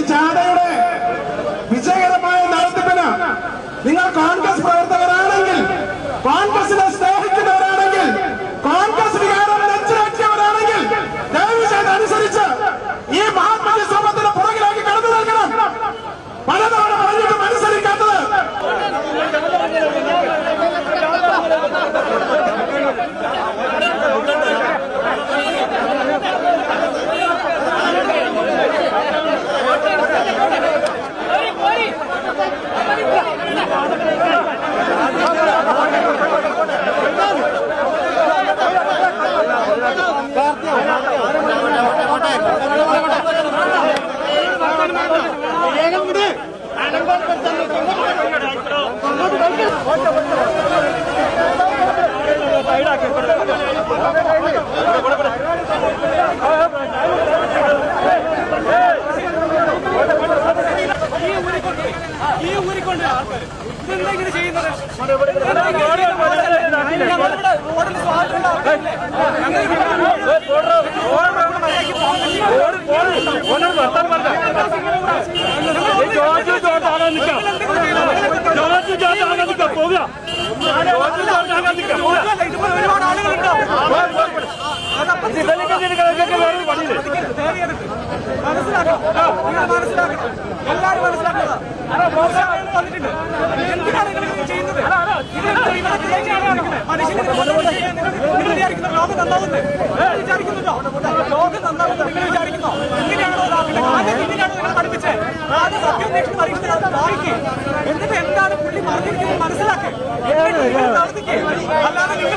ജാഥയുടെ വിജയകരമായ നടത്തിപ്പിന് നിങ്ങൾ കോൺഗ്രസ് പ്രവർത്തകരാണെങ്കിൽ കോൺഗ്രസിനെ സ്നേഹിക്കുന്നവരാണെങ്കിൽ കോൺഗ്രസ് വികാരം നെഞ്ചിലാക്കിയവരാണെങ്കിൽ ദയവ് ചെയ്ത് അനുസരിച്ച് ഈ മഹാത്മജി ശ്രമത്തിന് പുറകിലേക്ക് കടന്നു നിൽക്കണം പലതവണ പറഞ്ഞിട്ടും അനുസരിക്കാത്തത് ഈ ഊരിക്കൊണ്ട് ആൾക്കാര് ഇതെന്താ ഇങ്ങനെ ചെയ്യുന്നത് റോഡിൽ സ്വാതന്ത്ര്യമുള്ള ആൾക്കാരില്ലേ? ഇതുപോലെ ഒരുപാട് ആളുകളുണ്ടാവും മനസ്സിലാക്കണം നിങ്ങൾ മനസ്സിലാക്കണം എല്ലാവരും മനസ്സിലാക്കണം വന്നിട്ടുണ്ട് എന്തിനാണ് നിങ്ങൾ ഇത് ചെയ്യുന്നത് ഇതെന്താ ഇവിടെ വിജയിക്കാനാണ് മനുഷ്യന് നിങ്ങൾ വിചാരിക്കുന്ന ലോകം നന്നാവുന്നത് നിങ്ങൾ വിചാരിക്കുന്നുണ്ടോ ലോകം നന്നാവുന്നത് നിങ്ങൾ വിചാരിക്കുന്നോ ഇങ്ങനെയാണോ ഇതാക്കുന്നത് ആദ്യം ഇങ്ങനെയാണോ നിങ്ങൾ പഠിപ്പിച്ചത് ആദ്യം സത്യാന്വേഷണ പരീക്ഷണത്തിൽ വായിക്കേ എന്നിട്ട് എന്താണ് പുള്ളി പറഞ്ഞിരിക്കുന്നത് മനസ്സിലാക്കേ എന്നിട്ട് നിങ്ങൾ നടത്തിക്കേ അല്ലാതെ നിങ്ങൾ